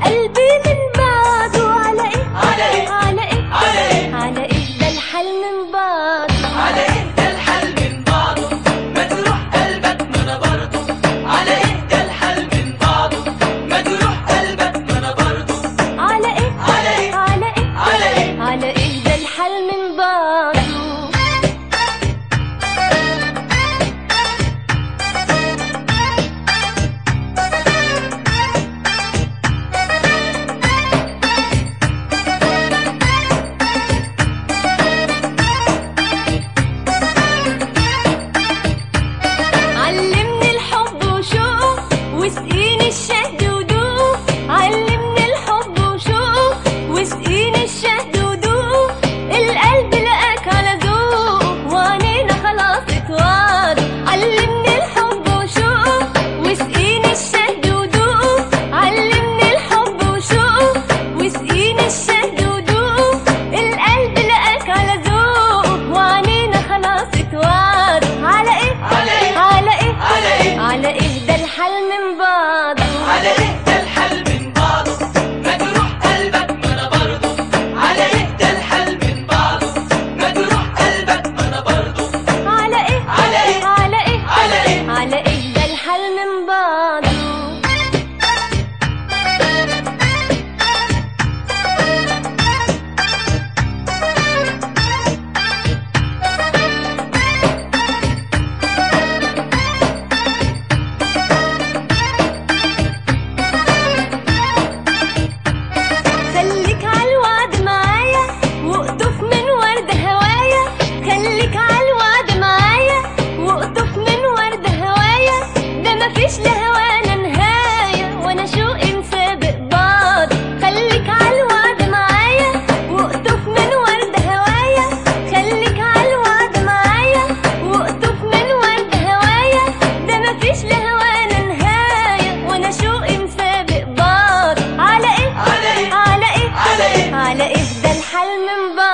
قلبي من بعده على ايه على إيه؟ على ايه على إيه؟ على ايه ده الحال من بعده على ايه ده الحل من بعضه ما تروح قلبك ما انا برضه على ايه ده الحل من بعضه ما تروح قلبك ما انا برضه على ايه على إيه؟ على ايه على ايه على ايه ده الحال من بعده علمني الحب وشوق واسقيني الشهد ودوق علمني الحب وشوق واسقيني الشهد ودوق القلب لقاك على ذوق وعنينا خلاص اتوعد علمني الحب وشوق واسقيني الشهد ودوق علمني الحب وشوق واسقيني الشهد ودوق القلب لقاك على ذوق وعنينا خلاص اتوعد على ايه على إيه؟ على ايه على إيه؟ على ايه ده الحل من بعضه على ايه ده الحل من بعضه ما تروح قلبك ما انا برضه على ايه ده الحل من بعضه ما تروح قلبك ما انا برضه على ايه على إيه؟ على ايه على إيه؟ على ايه ده الحل من بعضه خليك عالوعد معايا واقطف من ورد هوايا خليك عالوعد معايا واقطف من ورد هوايا ده مفيش لهوانا نهاية وانا شوقي مسابق بعض خليك عالوعد معايا واقطف من ورد هوايا خليك عالوعد معايا واقطف من ورد هوايا ده مفيش لهوانا نهاية وانا شوقي مسابق بعض على ايه على إيه؟ على ايه على إيه؟ على ايه ده الحل من بعض